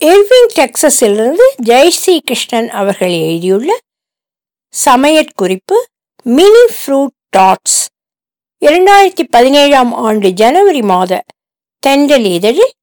Irving டெக்சஸிலிருந்து Jayashree Krishnan அவர்கள் எழுதியுள்ள சமையற்குறிப்பு mini fruit dots இரண்டாயிரத்தி பதினேழாம் ஆண்டு ஜனவரி மாத தென்றல் இதழில்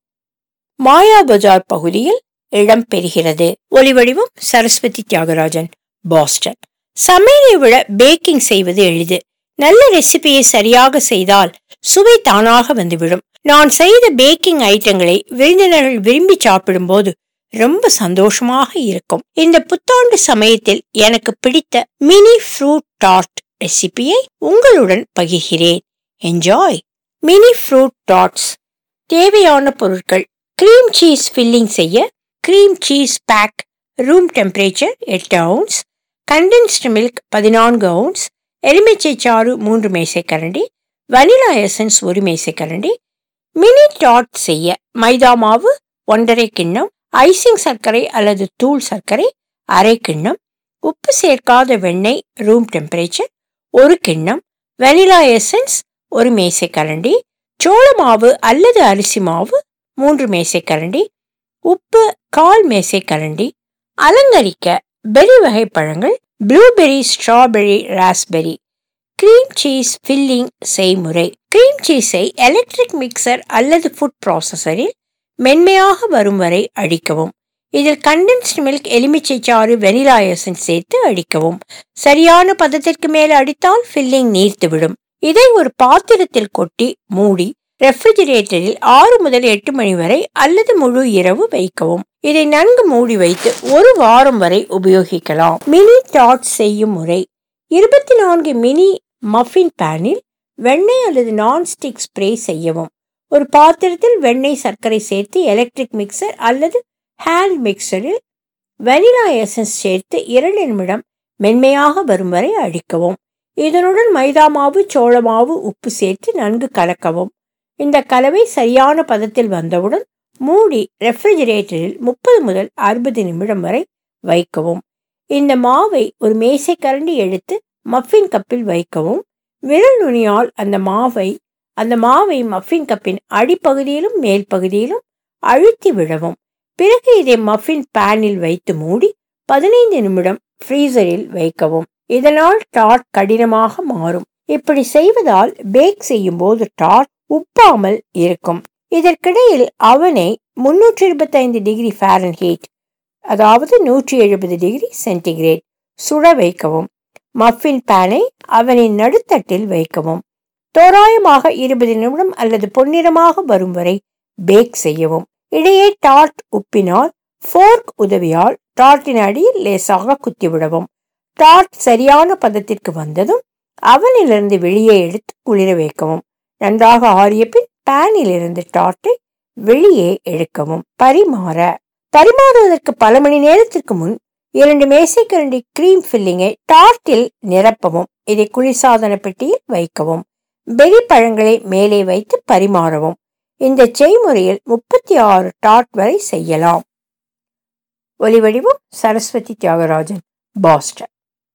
மாயா பஜார் பகுதியில் இடம்பெறுகிறது ஒலிவடிவம் சரஸ்வதி தியாகராஜன் பாஸ்டன் சமையலை விட பேக்கிங் செய்வது எளிது நல்ல ரெசிபியை சரியாக செய்தால் சுவை தானாக வந்துவிடும் நான் செய்த பேக்கிங் ஐட்டங்களை விருந்தினர்கள் விரும்பி சாப்பிடும்போது ரொம்ப சந்தோஷமாக இருக்கும் இந்த புத்தாண்டு சமயத்தில் எனக்கு பிடித்த மினி ஃப்ரூட் டார்ட் ரெசிபியை உங்களுடன் பகிர்கிறேன் என்ஜாய் மினி ஃப்ரூட் டாட்ஸ் தேவையான பொருட்கள் கிரீம் சீஸ் ஃபில்லிங் செய்ய cream cheese pack room temperature எட்டு அவுன்ஸ் கண்டென்ஸ்டு மில்க் பதினான்கு அவுன்ஸ் எலுமிச்சை சாறு மூன்று மேசைக்கரண்டி வனிலா எசன்ஸ் ஒரு மேசைக்கரண்டி மினி டாட் செய்ய மைதா மாவு ஒன்றரை கிண்ணம் ஐசிங் சர்க்கரை அல்லது தூள் சர்க்கரை அரை கிண்ணம் உப்பு சேர்க்காத வெண்ணெய் ரூம் டெம்பரேச்சர் ஒரு கிண்ணம் வெனிலா எசன்ஸ் ஒரு மேசைக்கரண்டி சோள மாவு அல்லது அரிசி மாவு மூன்று மேசைக்கரண்டி உப்பு கால் மேசைக்கரண்டி அலங்கரிக்க பெரி வகை பழங்கள் blueberry strawberry raspberry cream cheese filling செய்முறை கிரீம் சீஸை எலக்ட்ரிக் மிக்சர் அல்லது ஃபுட் ப்ராசஸரில் மென்மையாக வரும் வரை அடிக்கவும் இதில் கண்டென்ஸ்டு மில்க் எலுமிச்சை சாறு வெனிலா எசன்ஸ் சேர்த்து அடிக்கவும் சரியான பதத்திற்கு மேல் அடித்தால் ஃபில்லிங் நீர்த்துவிடும் இதை ஒரு பாத்திரத்தில் கொட்டி மூடி ரெஃப்ரிஜிரேட்டரில் ஆறு முதல் எட்டு மணி வரை அல்லது முழு இரவு வைக்கவும் இதை நன்கு மூடி வைத்து ஒரு வாரம் வரை உபயோகிக்கலாம் மினி டாட் செய்யும் முறை இருபத்தி நான்கு மினி மஃபின் பேனில் வெண்ணெய் அல்லது நான்ஸ்டிக் ஸ்ப்ரே செய்யவும் ஒரு பாத்திரத்தில் வெண்ணெய் சர்க்கரை சேர்த்து எலக்ட்ரிக் மிக்சர் அல்லது ஹேண்ட் மிக்சரில் வெனிலா எசன்ஸ் சேர்த்து இரண்டு நிமிடம் மென்மையாக வரும் வரை அடிக்கவும் இதனுடன் மைதா மாவு சோள மாவு உப்பு சேர்த்து நன்கு கலக்கவும் இந்த கலவை சரியான பதத்தில் வந்தவுடன் மூடி ரெஃப்ரிஜிரேட்டரில் முப்பது முதல் அறுபது நிமிடம் வரை வைக்கவும் இந்த மாவை ஒரு மேசை கரண்டி எடுத்து மஃபின் கப்பில் வைக்கவும் விரல் நுனியால் அந்த மாவை அந்த மாவை மஃபின் கப்பின் அடிப்பகுதியிலும் மேல் பகுதியிலும் அழுத்தி விடவும் பிறகு இதை மஃபின் பேனில் வைத்து மூடி பதினைந்து நிமிடம் ஃப்ரீசரில் வைக்கவும் இதனால் டாட் கடினமாக மாறும் இப்படி செய்வதால் பேக் செய்யும் போது டாட் உப்பாமல் இருக்கும் இதற்கிடையில் அவனை முன்னூற்றி இருபத்தைந்து டிகிரி ஃபாரன்ஹீட் அதாவது நூற்றி எழுபது டிகிரி சென்டிகிரேட் சுட வைக்கவும் மஃபின் பேனை அவனின் நடுத்தட்டில் வைக்கவும் தோராயமாக இருபது நிமிடம் அல்லது பொன்னிறமாக வரும் வரை பேக் செய்யவும் இடையே டாட் உப்பினால் ஃபோர்க் உதவியால் டாட்டின் அடியில் லேசாக குத்திவிடவும் டாட் சரியான பதத்திற்கு வந்ததும் அவனிலிருந்து வெளியே எடுத்து குளிர வைக்கவும் நன்றாக ஆறிய பின் பேனில் இருந்து டாட்டை வெளியே எடுக்கவும் பரிமாற பரிமாறுவதற்கு பல மணி நேரத்திற்கு முன் இரண்டு மேசைக்கரண்டி கிரீம் ஃபில்லிங்கை டார்ட்டில் நிரப்பவும் இதை குளிர்சாதன பெட்டியில் வைக்கவும் பெரி பழங்களை மேலே வைத்து பரிமாறவும் இந்த செய்முறையில் முப்பத்தி ஆறு டாட் வரை செய்யலாம் ஒலிவடிவம் சரஸ்வதி தியாகராஜன் பாஸ்டன்